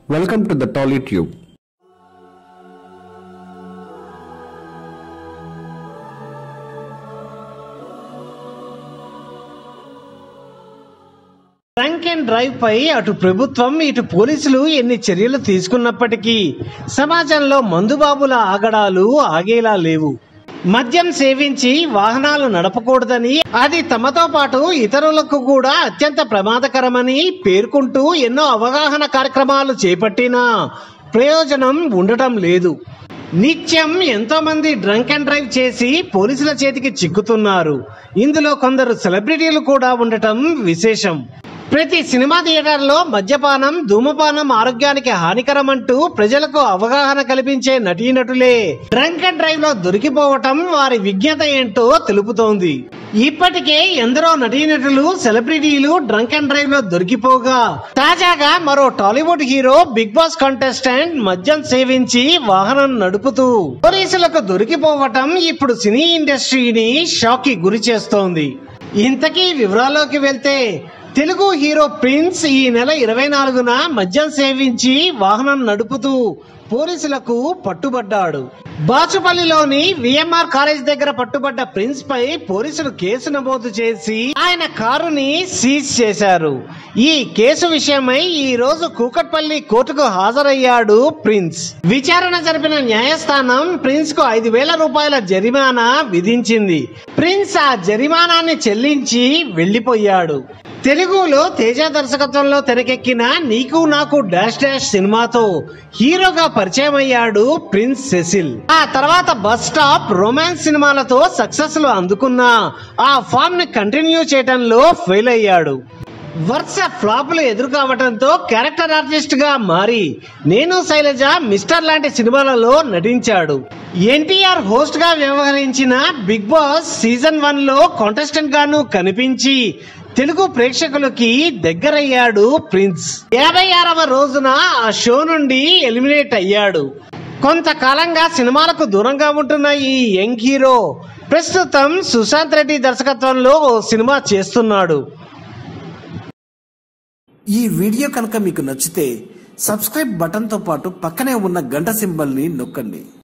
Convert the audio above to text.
Welcome to the TollyTube. Drunk and drive పై అటు ప్రభుత్వం ఇటు పోలీసులు ఎన్ని చర్యలు తీసుకున్నప్పటికీ సమాజంలో మందుబాబుల ఆగడాలు ఆగేలా లేవు మద్యం సేవించి వాహనాలు నడపకూడదని అది తమతో పాటు ఇతరులకు కూడా అత్యంత ప్రమాదకరమని పేర్కొంటూ ఎన్నో అవగాహన కార్యక్రమాలు చేపట్టినా ప్రయోజనం ఉండటం లేదు నిత్యం ఎంతో మంది డ్రంక్ అండ్ డ్రైవ్ చేసి పోలీసుల చేతికి చిక్కుతున్నారు ఇందులో కొందరు సెలబ్రిటీలు కూడా ఉండటం విశేషం ప్రతి సినిమా థియేటర్లో మద్యపానం ధూమపానం ఆరోగ్యానికి హానికరం అంటూ ప్రజలకు అవగాహన కల్పించే నటీనటులే డ్రంక్ అండ్ డ్రైవ్ లో దొరికిపోవటం వారి విజ్ఞత ఏంటో తెలుపుతోంది ఇప్పటికే ఎందరో నటీనటులు సెలబ్రిటీలు డ్రంక్ అండ్ డ్రైవ్ లో దొరికిపోగా తాజాగా మరో టాలీవుడ్ హీరో బిగ్ బాస్ కంటెస్టెంట్ మద్యం సేవించి వాహనం నడుపుతూ పోలీసులకు దొరికిపోవటం ఇప్పుడు సినీ ఇండస్ట్రీని షాక్ కి గురి చేస్తోంది ఇంతకీ వివరాల్లోకి వెళ్తే తెలుగు హీరో ప్రిన్స్ ఈ నెల ఇరవై నాలుగున మద్యం సేవించి వాహనం నడుపుతూ పోలీసులకు పట్టుబడ్డాడు బాచుపల్లిలోని విఎంఆర్ కాలేజ్ దగ్గర పట్టుబడ్డ ప్రిన్స్ పై పోలీసులు కేసు నమోదు చేసి ఆయన కారుని సీజ్ చేశారు ఈ కేసు విషయమై ఈ రోజు కూకట్పల్లి కోర్టుకు హాజరయ్యాడు ప్రిన్స్ విచారణ జరిపిన న్యాయస్థానం ప్రిన్స్ కు ఐదు వేల రూపాయల జరిమానా విధించింది ప్రిన్స్ ఆ జరిమానాన్ని చెల్లించి వెళ్లిపోయాడు తెలుగులో తేజ దర్శకత్వంలో తెరకెక్కిన నీకు నాకు డాష్ డాష్ సినిమాతో హీరోగా పరిచయం అయ్యాడు ప్రిన్స్ సెసిల్ ఆ తర్వాత బస్ స్టాప్ రొమాన్స్ సినిమాలతో సక్సెస్ లు అందుకున్న ఆ ఫామ్ ని కంటిన్యూ చేయడంలో ఫెయిల్ అయ్యాడు వరుస ఫ్లాపులు ఎదురు కావడంతో క్యారెక్టర్ ఆర్టిస్ట్ గా మారి నేను శైలజ మిస్టర్ లాంటి సినిమాలలో నటించాడు ఎన్టీఆర్ హోస్ట్ గా వ్యవహరించిన బిగ్ బాస్ సీజన్ వన్ లో కాంటెస్టెంట్ గాను కనిపించి తెలుగు ప్రేక్షకులకి దగ్గరయ్యాడు ప్రిన్స్ యాభై ఆరవ రోజున ఆ షో నుండి ఎలిమినేట్ అయ్యాడు కొంతకాలంగా సినిమాలకు దూరంగా ఉంటున్న ఈ యంగ్ హీరో ప్రస్తుతం సుశాంత్ రెడ్డి దర్శకత్వంలో ఓ సినిమా చేస్తున్నాడు ఈ వీడియో కనుక మీకు నచ్చితే సబ్స్క్రైబ్ బటన్తో పాటు పక్కనే ఉన్న గంట సింబల్ని నొక్కండి